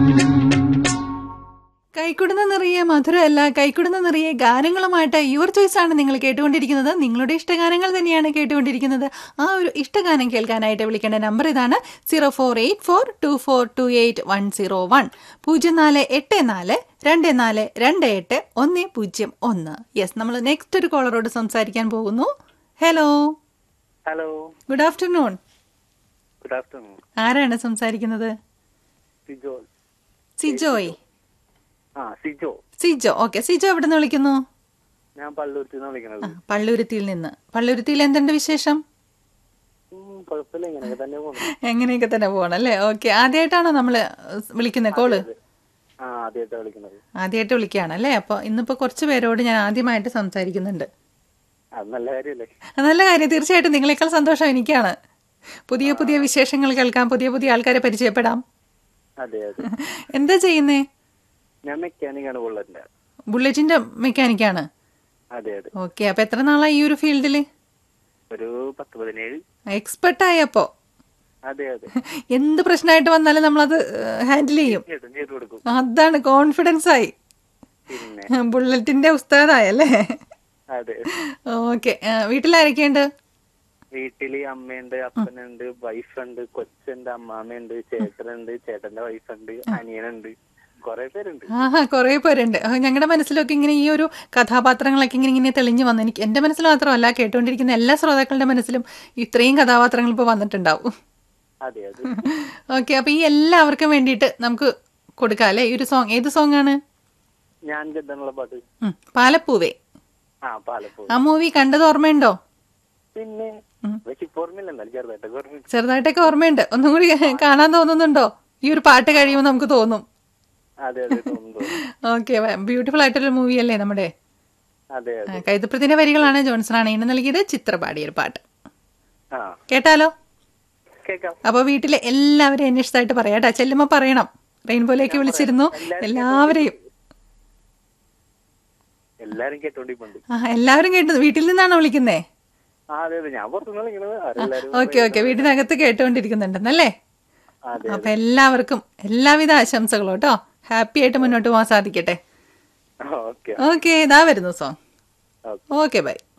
കൈക്കുടുന്ന നിറയെ മധുരമല്ല കൈക്കുടുന്ന നിറയെ ഗാനങ്ങളുമായിട്ട് your choice ആണ് നിങ്ങൾ കേട്ടുകൊണ്ടിരിക്കുന്നത് നിങ്ങളുടെ ഇഷ്ടഗാനങ്ങൾ തന്നെയാണ് കേട്ടുകൊണ്ടിരിക്കുന്നത് ആ ഒരു ഇഷ്ടഗാനം കേൾക്കാനായിട്ട് വിളിക്കേണ്ട നമ്പർ ഇതാണ് zero four eight four two four two eight one zero one പൂജ്യം നാല് എട്ട് നാല് രണ്ട് നാല് രണ്ട് എട്ട് ഒന്ന് പൂജ്യം ഒന്ന് യെസ് നമ്മൾ നെക്സ്റ്റ് ഒരു കോളറോട് സംസാരിക്കാൻ പോകുന്നു hello hello good afternoon good afternoon ആരാണ് സംസാരിക്കുന്നത് സിജോ സിജോയ് ആ സിജോ സിജോ ഓക്കെ സിജോ എവിടെ നിന്ന് വിളിക്കുന്നു ഞാൻ പള്ളൂരത്തിൽ നിന്ന് വിളിക്കണത് ആ, പള്ളുരുത്തിയിൽ നിന്ന് പള്ളുരുത്തിയിൽ എന്തുണ്ട് വിശേഷം ഉം, കുഴപ്പമില്ല ഇങ്ങനെയൊക്കെ തന്നെ പോകുന്നു എങ്ങനെയൊക്കെ തന്നെ പോകണം അല്ലേ ഓക്കെ ആദ്യമായിട്ടാണോ നമ്മൾ വിളിക്കുന്നത് കോള് ആ ആദ്യമായിട്ടാണ് വിളിക്കണത് ആദ്യമായിട്ട് വിളിക്കുകയാണ് അല്ലേ അപ്പോൾ ഇന്നിപ്പോൾ കുറച്ച് പേരോട് ഞാൻ ആദ്യമായിട്ട് സംസാരിക്കുന്നുണ്ട് അത് നല്ല കാര്യമല്ലേ അത് നല്ല കാര്യം തീർച്ചയായിട്ടും നിങ്ങളെക്കാൾ സന്തോഷം എനിക്കാണ് പുതിയ പുതിയ വിശേഷങ്ങൾ കേൾക്കാം പുതിയ പുതിയ ആൾക്കാരെ പരിചയപ്പെടാം അതെ അതെ എന്താ ചെയ്യുന്നേ ഞാൻ മെക്കാനിക്കാണ് ബുള്ളറ്റിന്റെ ബുള്ളറ്റിന്റെ മെക്കാനിക്കാണ് അതെ അതെ ഓക്കെ അപ്പൊ എത്ര നാളായി ഈ ഒരു ഫീൽഡിൽ ഒരു പത്ത് പതിനേഴ് എക്സ്പെർട്ടായി അപ്പോ അതെ അതെ എന്ത് പ്രശ്നമായിട്ട് വന്നാലും നമ്മളത് ഹാൻഡിൽ ചെയ്യും ചേട്ടൻ ചെയ്ത് കൊടുക്കും അതാണ് കോൺഫിഡൻസ് ആയി പിന്നെ ബുള്ളറ്റിന്റെ ഉസ്താദായല്ലേ അതെ ഓക്കെ വീട്ടിലാരൊക്കെയുണ്ട് വീട്ടില് അമ്മയുണ്ട് അപ്പനുണ്ട് വൈഫുണ്ട് കൊച്ചുണ്ട് അമ്മാമ്മയുണ്ട് ചേട്ടനുണ്ട് ചേട്ടന്റെ വൈഫുണ്ട് അനിയനുണ്ട് കൊറേ പേരുണ്ട് ആഹാ കുറെ പേരുണ്ട് ഞങ്ങളുടെ മനസ്സിലൊക്കെ ഇങ്ങനെ ഈ ഒരു കഥാപാത്രങ്ങളൊക്കെ ഇങ്ങനെ ഇങ്ങനെ തെളിഞ്ഞു വന്നു എനിക്ക് എന്റെ മനസ്സിൽ മാത്രമല്ല കേട്ടുകൊണ്ടിരിക്കുന്ന എല്ലാ ശ്രോതാക്കളുടെ മനസ്സിലും ഇത്രയും കഥാപാത്രങ്ങൾ ഇപ്പോൾ വന്നിട്ടുണ്ടാവും അതെ അതെ ഓക്കെ അപ്പൊ ഈ എല്ലാവർക്കും വേണ്ടിയിട്ട് നമുക്ക് കൊടുക്കാം അല്ലേ ഈ ഒരു സോങ് ഏത് സോങ് ആണ് ഞാൻ ചെന്നുള്ള പാട്ട് ഉം, പാലപ്പൂവേ ആ പാലപ്പൂ ആ മൂവി കണ്ടത് ഓർമ്മയുണ്ടോ പിന്നെ പക്ഷെ ഇപ്പൊ ഓർമ്മയില്ല എന്നാലും ചെറുതായിട്ടൊക്കെ ഓർമ്മ ചെറുതായിട്ടൊക്കെ ഓർമ്മയുണ്ട് ഒന്നും കൂടി കാണാൻ തോന്നുന്നുണ്ടോ ഈ ഒരു പാട്ട് കഴിയുമ്പോൾ നമുക്ക് തോന്നും അതെ അതെ തോന്നുന്നു തോന്നുന്നു. ഓക്കെ ബ്യൂട്ടിഫുൾ ആയിട്ടൊരു മൂവി അല്ലേ നമ്മുടെ അതെ ആ, അതെ കൈതപ്രതിന്റെ വരികളാണ് ജോൺസണാണ് ഇന്ന് നൽകിയത് ചിത്ര പാടിയ ഒരു പാട്ട് ആ കേട്ടാലോ കേക്കാം അപ്പോൾ വീട്ടിലെ എല്ലാവരെയും അന്വേഷിച്ചതായിട്ട് പറയാട്ടാ ചെല്ലുമ്പോ പറയണം റെയിൻബോയിലേക്ക് വിളിച്ചിരുന്നു എല്ലാവരെയും എല്ലാരും കേട്ടോണ്ടിപ്പുണ്ട് ആ എല്ലാവരും കേട്ടു വീട്ടിൽ നിന്നാണോ വിളിക്കുന്നേ ആ അതെ അതെ ഞാൻ പുറത്തുനിന്ന് വിളിക്കണത് ആരെല്ലാരും ഓക്കെ ഓക്കെ വീടിനകത്ത് കേട്ടുകൊണ്ടിരിക്കുന്നുണ്ടെന്നല്ലേ അതെ അപ്പൊ എല്ലാവർക്കും എല്ലാവിധ ആശംസകളും കേട്ടോ ഹാപ്പി ആയിട്ട് മുന്നോട്ട് പോകാൻ സാധിക്കട്ടെ ഓക്കെ ഓക്കെ ഇതാ വരുന്നു സോങ് ഓക്കെ ഓക്കെ ബൈ